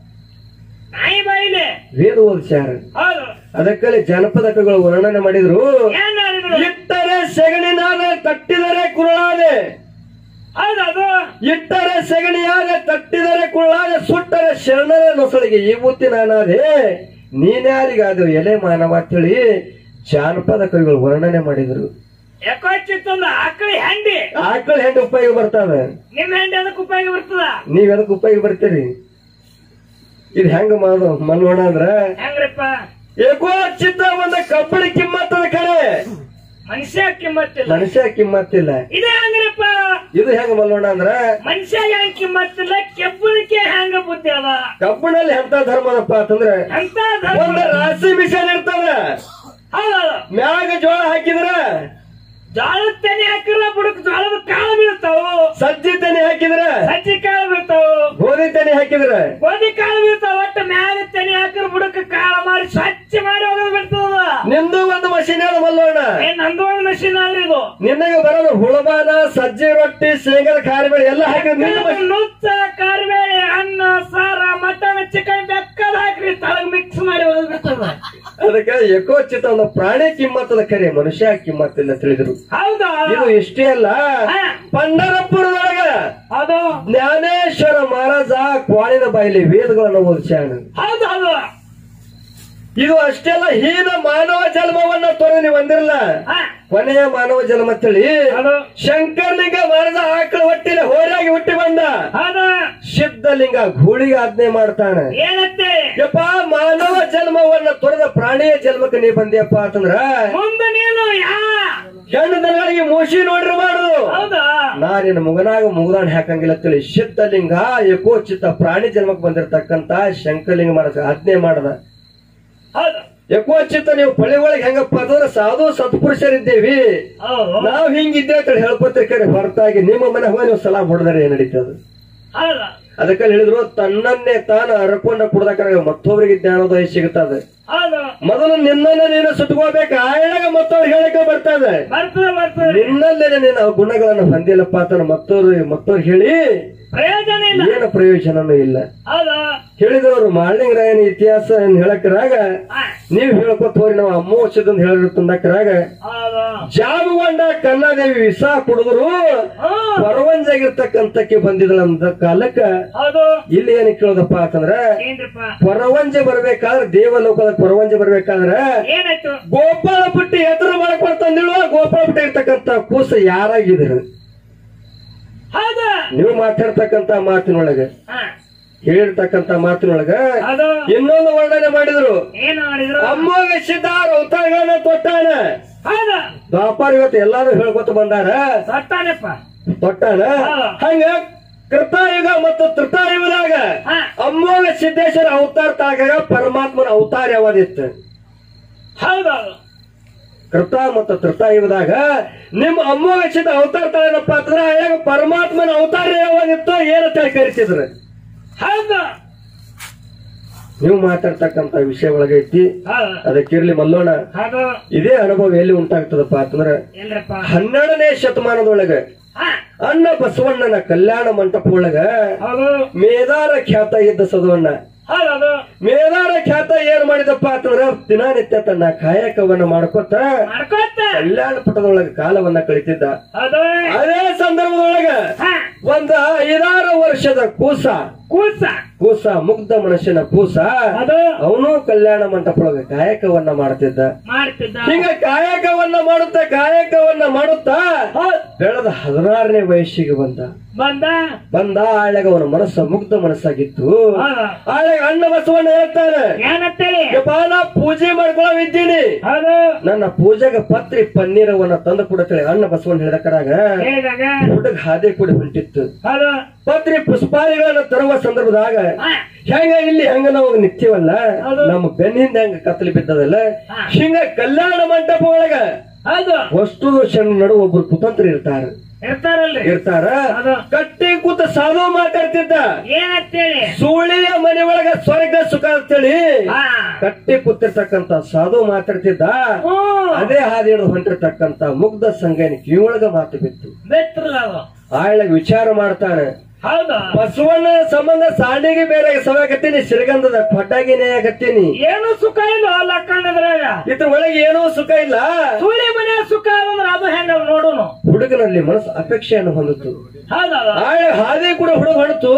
ನಾಯಿ ಬಾಯಿಲೆ ವೇದ ಓದ್ಸ್ಯಾರ ಹೌದು ಅದಕ್ಕಲ್ಲಿ ಜನಪದ ಕವಿಗಳು ವರ್ಣನೆ ಮಾಡಿದ್ರು ಏನ್ ಹೇಳಿದ್ರು ಇಟ್ಟರೆ ಸೆಗಣಿನಾದ ತಟ್ಟಿದರೆ ಕುರುಳಾದೆ ಹೌದು ಅದು ಇಟ್ಟರೆ ಸೆಗಣಿಯಾಗ ತಟ್ಟಿದರೆ ಕುರುಳಾದೆ ಸುಟ್ಟರೆ ಶರಣರ ನೊಸಳಿಗೆ ಈ ಬುತ್ತಿ ನಾನಾದೆ ನೀನ್ಯಾರಿಗಾದ್ರು ಎಲೆ ಮಾನವ ತಿಳಿ ಜಾನಪದ ಕವಿಗಳು ವರ್ಣನೆ ಮಾಡಿದ್ರು ಎಕ್ಕೊಚ್ಚಿತ್ತೊಂದು ಆಕಳಿ ಹೆಂಡಿ ಆಕಳ ಹೆಂಡು ಉಪಯೋಗ ಬರ್ತಾವ ನಿಮ್ ಹೆಂಡಿ ಅದಕ್ಕೆ ಉಪಯೋಗ ಬರ್ತದ ನೀವ್ ಎದಕ್ ಉಪಯೋಗ ಬರ್ತೀರಿ ಇದು ಹೆಂಗ ಮಾಡು ಮಲ್ವಣ ಅಂದ್ರ ಹೆಂಗ್ರಿಪ್ಪ ಏಕೋ ಚಿತ್ತ ಒಂದ ಕಬ್ಬಳಿ ಕಿಮ್ಮತ್ತದ ಕಡೆ ಮನುಷ್ಯ ಕಿಮ್ಮತ್ತಿಲ್ಲ ಮನುಷ್ಯ ಕಿಮ್ಮತ್ತಿಲ್ಲ ಇದೇ ಹಂಗ್ರಿಪ್ಪ ಇದು ಹೆಂಗ ಮಲ್ವಣ ಅಂದ್ರ ಮನುಷ್ಯ ಹೆಂಗ್ ಕಿಮ್ಮತ್ತಿಲ್ಲ ಕೆಬ್ಬಳಿಕೆ ಹೆಂಗ ಬುದ್ಧಿ ಅದ ಕಬ್ಬಣಲ್ಲಿ ಎಂತ ಧರ್ಮದಪ್ಪ ಅಂತಂದ್ರ ಅಂತ ಧರ್ಮ ಒಂದ ರಾಶಿ ಮಿಷನ್ ಇರ್ತದ ಹೌದೌದು ಮ್ಯಾಗ ಜೋಳ ಹಾಕಿದ್ರ ಜೋಳದ ತೆನೆ ಹಾಕಿರ ಬುಡಕ್ ಜೋಳದ ಕಾಳು ಬೀಳ್ತಾವು ಸಜ್ಜಿ ತೆನೆ ಹಾಕಿದ್ರ ಸಜ್ಜಿ ಕಾಳು ಬೀಳ್ತಾವು ಗೋಧಿ ತೆನೆ ಹಾಕಿದ್ರ ಗೋಧಿ ಕಾಳು ಬೀಳ್ತಾವ ಒಟ್ಟು ಮ್ಯಾಲ ತೆನೆ ಹಾಕಿರ ಬುಡಕ್ ಕಾಳು ಮಾಡಿ ಸ್ವಚ್ಛ ಮಾಡಿ ಹೋಗೋದು ಬಿಡ್ತದ ನಿಂದು ಒಂದು ಮಷಿನ್ ಹೇಳ ಮಲ್ಲೋಣ ಏನ್ ನಂದು ಒಂದು ಮಷೀನ್ ಅಲ್ರಿ ಇದು ನಿನ್ನಗೆ ಬರೋದು ಹುಳಬಾನ ಸಜ್ಜಿ ರೊಟ್ಟಿ ಶೇಂಗದ ಖಾರಿಬೇಳೆ ಎಲ್ಲ ಹಾಕಿದ್ರೆ ನಿಂದು machine- ನುಚ್ಚ ಕಾರ್ಬೇಳೆ ಅನ್ನ ಸಾರ ಮಟನ್ ಚಿಕನ್ ಬೆಕ್ಕದ ಹಾಕ್ರಿ ತಳಗ್ ಮಿಕ್ಸ್ ಮಾಡಿ ಹೋಗೋದು ಬಿಡ್ತದ ಅದಕ್ಕೆ ಎಕೋ ಚಿತ್ತ ಒಂದು ಪ್ರಾಣಿ ಕಿಮ್ಮತ್ತದ ಕರೆ ಮನುಷ್ಯ ಕಿಮ್ಮತ್ತಿಲ್ಲ ತಿಳಿದ್ರು ಹೌದಾ ಇದು ಇಷ್ಟೇ ಅಲ್ಲ ಹಾ. ಪಂಡರಪುರದೊಳಗ ಅದು ಜ್ಞಾನೇಶ್ವರ ಮಹಾರಾಜ ಕ್ವಾಳಿನ ಬಾಯಿಲಿ ವೇದಗಳನ್ನು ಓದಿಸ್ಯಾನ ಹೌದು ಹೌದು ಇದು ಅಷ್ಟೇ ಅಲ್ಲ ಹೀನ ಮಾನವ ಜನ್ಮವನ್ನ ತೊರೆ ನೀವು ಅಂದಿರಲ್ಲ ಹಾ, ಕೊನೆಯ ಮಾನವ ಜನ್ಮ ತಿಳಿ ಅದು ಶಂಕರ್ಲಿಂಗ ಮಹಾರಾಜ ಆಕಳ ಹೊಟ್ಟಿಲೆ ಹೋರಾಗಿ ಹುಟ್ಟಿ ಬಂದ ಅದು ಸಿದ್ಧಲಿಂಗ ಗೂಳಿಗೆ ಆಜ್ಞೆ ಮಾಡ್ತಾನೆ ಏನತ್ತೆ ಯಪ್ಪ ಮಾನವ ಜನ್ಮವನ್ನ ತೊರೆದ ಪ್ರಾಣಿಯ ಜನ್ಮಕ್ಕೆ ನೀ ಬಂದಿಯಪ್ಪ ಅಂತಂದ್ರ ಮುಂದೆ ನೀನು ಯಾ ಹೆಣ್ಣು ದನಗಳಿಗೆ ಮೋಸಿ ನೋಡ್ರಿ ಮಾಡುದು ಹೌದಾ ನಾ ನಿನ್ನ ಮುಗನಾಗ ಮುಗದಾಣ ಹಾಕಂಗಿಲ್ಲ ತಿಳಿ ಸಿದ್ಧಲಿಂಗ ಯಕೋಚಿತ ಪ್ರಾಣಿ ಜನ್ಮಕ್ಕೆ ಬಂದಿರತಕ್ಕಂತ ಶಂಕರಲಿಂಗ ಮಹಾರಾಜ ಆಜ್ಞೆ ಮಾಡದ ಹೌದು ಯಕೋಚಿತ ನೀವು ಪಳಿ ಒಳಗೆ ಹೆಂಗಪ್ಪ ಅಂತಂದ್ರೆ ಸಾಧು ಸತ್ಪುರುಷರಿದ್ದೇವಿ ಹೌದು ನಾವ್ ಹಿಂಗಿದ್ದೇವೆ ಅಂತ ಹೇಳ್ಕೊತೀರಿ ಕರೆ ಹೊರತಾಗಿ ನಿಮ್ಮ ಮನೆ ಹೋಗಿ ನೀವು ಸಲಾ ಹೊಡೆದರೆ ಏನ್ ನಡೀತದ ಹೌದು ಅದಕ್ಕೆ ಹೇಳಿದ್ರು ತನ್ನನ್ನೇ ತಾನು ಹರಕೊಂಡ ಕುಡ್ದಕ್ಕಾರ ಮತ್ತೊಬ್ಬರಿಗೆ ಜ್ಞಾನೋದಯ ಸಿಗುತ್ತದೆ ಹೌದು ಮೊದಲು ನಿನ್ನನ್ನ ನೀನು ಸುಟ್ಕೋಬೇಕು ಆಯಾಗ ಮತ್ತವ್ರು ಹೇಳಿಕೆ ಬರ್ತದೆ ಬರ್ತದೆ ಬರ್ತದೆ ನಿನ್ನಲ್ಲೇ ನೀನು ಆ ಗುಣಗಳನ್ನು ಹೊಂದಿಲ್ಲಪ್ಪ ಅಂತ ಮತ್ತವ್ರು ಮತ್ತವ್ರು ಹೇಳಿ ಪ್ರಯೋಜನ ಇಲ್ಲ ಏನು ಪ್ರಯೋಜನನೂ ಇಲ್ಲ ಹೌದು ಹೇಳಿದವರು ಮಾಲಿಂಗ ರಾಯನ ಇತಿಹಾಸ ಹೇಳಕ್ರಾಗ ಹಾ, ನೀವ್ ಹೇಳ್ಕೊತ ಹೋರಿ ನಾವು ಅಮ್ಮ ವಚದಂತ ಹೇಳಿರ್ತಂದಕ್ರಾಗ ಹೌದು ಜಾಮಗೊಂಡ ಕನ್ನಾದೇವಿ ವಿಷ ಕುಡಿದ್ರು ಹಾ, ಪರವಂಜಾಗಿರ್ತಕ್ಕಂತಕ್ಕೆ ಬಂದಿದಳಂದ ಕಾಲಕ್ಕ ಹೌದು ಇಲ್ಲಿ ಏನ್ ಕೇಳೋದಪ್ಪ ಅಂತಂದ್ರ ಏನ್ರಿಪ್ಪ ಪರವಂಜೆ ಬರ್ಬೇಕಾದ್ರೆ ದೇವಲೋಕದ ಪರವಂಜೆ ಬರ್ಬೇಕಾದ್ರೆ ಏನಾಯ್ತು ಗೋಪಾಲ ಪುಟ್ಟಿ ಎದುರು ಮಾಡ್ಕೊಡ್ತಂದಿಳುವ ಗೋಪಾಲ ಪುಟ್ಟಿ ಇರ್ತಕ್ಕಂತ ಕೂಸ ಯಾರಾಗಿದ್ರು ಹೌದು ನೀವು ಮಾತಾಡ್ತಕ್ಕಂತ ಮಾತಿನೊಳಗೆ ಹಾ, ಹೇಳಿರ್ತಕ್ಕಂತ ಮಾತಿನೊಳಗ ಹೌದು ಇನ್ನೊಂದು ವರ್ಣನೆ ಮಾಡಿದ್ರು ಏನು ಮಾಡಿದ್ರು ಅಮ್ಮಗ ಸಿದ್ಧಾರ ಅವತಾರಗಳನ್ನ ತೊಟ್ಟಾನ ಹೌದು ದ್ವಾಪಾರ ಇವತ್ತು ಎಲ್ಲಾರು ಹೇಳ್ಕೊತ ಬಂದಾರ ಸತ್ತಾನಪ್ಪ ತೊಟ್ಟಾನ ಹಾ. ಹಂಗ ಕೃತಾಯುಗ ಮತ್ತು ತ್ರಿತಾಯುಗದಾಗ ಹಾ, ಅಮ್ಮೋಗ ಸಿದ್ದೇಶ್ವರ ಅವತಾರ ತಾಗ ಪರಮಾತ್ಮನ ಅವತಾರ ಯಾವದಿತ್ತು ಹೌದು ಕೃತ ಮತ್ತು ತ್ರಿತಾಯುಗದಾಗ ನಿಮ್ಮ ಅಮ್ಮೋಗ ಸಿದ್ಧ ಅವತಾರ ತಾಳೇನಪ್ಪ ಅಂತಂದ್ರೆ ಆಗ ಪರಮಾತ್ಮನ ಅವತಾರ ಯಾವದಿತ್ತು ಏನಂತ ಹೇಳಿ ಕರಿತಿದ್ರು ಹೌದು ನೀವು ಮಾತಾಡ್ತಕ್ಕಂತ ವಿಷಯ ಒಳಗೈತಿ ಹೌದು ಅದಕ್ಕಿರ್ಲಿ ಮಲ್ಲೋಣ ಹೌದು ಇದೇ ಅನುಭವ ಎಲ್ಲಿ ಉಂಟಾಗ್ತದಪ್ಪ ಅಂತಂದ್ರ ಎಲ್ರಪ್ಪ ಹನ್ನೆರಡನೇ ಶತಮಾನದೊಳಗ ಹಾ, ಅನ್ನ ಬಸವಣ್ಣನ ಕಲ್ಯಾಣ ಮಂಟಪ ಒಳಗ ಹೌದು ಮೇದಾರ ಖ್ಯಾತ ಇದ್ದ ಸದವಣ್ಣ ಹೌದು ಮೇದಾರ ಖ್ಯಾತ ಏನ್ ಮಾಡಿದಪ್ಪ ಅಂತಂದ್ರ ದಿನನಿತ್ಯ ತನ್ನ ಕಾಯಕವನ್ನ ಮಾಡ್ಕೊತ ಮಾಡ್ಕೊತ ಕಲ್ಯಾಣ ಪಟದೊಳಗ ಕಾಲವನ್ನ ಕಳಿತಿದ್ದ ಹೌದು ಅದೇ ಸಂದರ್ಭದೊಳಗ ಹಾ, ಒಂದ ಐದಾರು ವರ್ಷದ ಕೂಸ ಕೂಸ ಕೂಸ ಮುಗ್ಧ ಮನುಷ್ಯನ ಕೂಸ ಅದು ಅವನು ಕಲ್ಯಾಣ ಮಂಟಪದೊಳಗ ಕಾಯಕವನ್ನ ಮಾಡ್ತಿದ್ದ ಮಾಡ್ತಿದ್ದ ಹಿಂಗ ಕಾಯಕವನ್ನ ಮಾಡುತ್ತಾ ಕಾಯಕವನ್ನ ಮಾಡುತ್ತಾ ಹೌದ್, ಬೆಳೆದ ಹದಿನಾರನೇ ವಯಸ್ಸಿಗೆ ಬಂದ ಬಂದ ಬಂದ ಆಳ್ಯಾಗ ಅವನ ಮನಸ್ಸ ಮುಗ್ಧ ಮನಸ್ಸಾಗಿತ್ತು ಹೌದು ಆಳ್ಯಾಗ ಅಣ್ಣ ಬಸವಣ್ಣ ಹೇಳ್ತಾನೆ ಏನಂತೇಳಿ ಯಪ್ಪ ನಾ ಪೂಜೆ ಮಾಡ್ಕೊಳ್ಳಿದ್ದೀನಿ ಹೌದು ನನ್ನ ಪೂಜೆಗೆ ಪತ್ರಿ ಪನ್ನೀರವನ್ನ ತಂದು ಕೊಡುತ್ತೇಳೆ ಅಣ್ಣ ಬಸವಣ್ಣ ಹೇಳಿದಕರಾಗ ಹೇಳಿದಾಗ ಹುಡುಗ ಹಾದಿ ಕೂಡಿ ಹೊಂಟಿತ್ತು ಹೌದು ಪತ್ರಿ ಪುಷ್ಪಾದಿಗಳನ್ನ ತರುವ ಸಂದರ್ಭದಾಗ ಹಾ, ಹೆಂಗ ಇಲ್ಲಿ ಹೆಂಗ ನಾವು ನಿತ್ಯವಲ್ಲ ಹೌದು. ನಮ್ಮ ಬೆನ್ನಿಂದ ಹೆಂಗ ಕತ್ತಲಿ ಬಿದ್ದದಲ್ಲ ಹಾ. ಹಿಂಗ ಕಲ್ಯಾಣ ಮಂಟಪ ಒಳಗ ಹೌದು ವಸ್ತು ಶರಣ ನಡು ಒಬ್ರು ಕುತಂತ್ರ ಇರ್ತಾರ ಇರ್ತಾರಲ್ರಿ ಇರ್ತಾರ ಹೌದು. ಕಟ್ಟಿ ಕೂತ ಸಾಧು ಮಾತಾಡ್ತಿದ್ದ ಏನಂತೇಳಿ ಸೂಳಿಯ ಮನೆ ಒಳಗ ಸ್ವರ್ಗ ಸುಖ ಅಂತೇಳಿ ಹಾ ಕಟ್ಟಿ ಕೂತಿರ್ತಕ್ಕಂತ ಸಾಧು ಮಾತಾಡ್ತಿದ್ದ ಹ್ಮ್ ಅದೇ ಹಾದಿ ಹಿಡಿದು ಹೊಂಟಿರ್ತಕ್ಕಂತ ಮುಗ್ಧ ಸಂಗನ ಕಿವಿಯೊಳಗ ಮಾತು ಬಿತ್ತು ಬೆತ್ರಲ್ಲ ಅದು ಆಳ್ಯಾಗ ವಿಚಾರ ಮಾಡ್ತಾನೆ ಹೌದು ಬಸವಣ್ಣ ಸಂಬಂಧ ಸಾಣಿಗೆ ಬೇರೆ ಸವಾಗತ್ತೀನಿ ಸಿರಿಗಂಧದ ಪಟಾಗಿನೇ ಆಗತ್ತೀನಿ ಏನು ಸುಖ ಇಲ್ಲ ಲಕ್ಕಣ್ಣದ್ರಾಗ ಇದ್ರ ಒಳಗೆ ಏನೂ ಸುಖ ಇಲ್ಲ ಸುಳಿ ಮನೆ ಸುಖ ಅಂದ್ರೆ ಅದು ಹೆಂಗ ನೋಡುನು ಹುಡುಗನಲ್ಲಿ ಮನಸ್ಸು ಅಪೇಕ್ಷೆಯನ್ನು ಹೊಂದಿತು ಹೌದಲ್ಲ ಆಳೆ ಹಾದಿ ಕೂಡ ಹುಡುಗ ಹೊರತು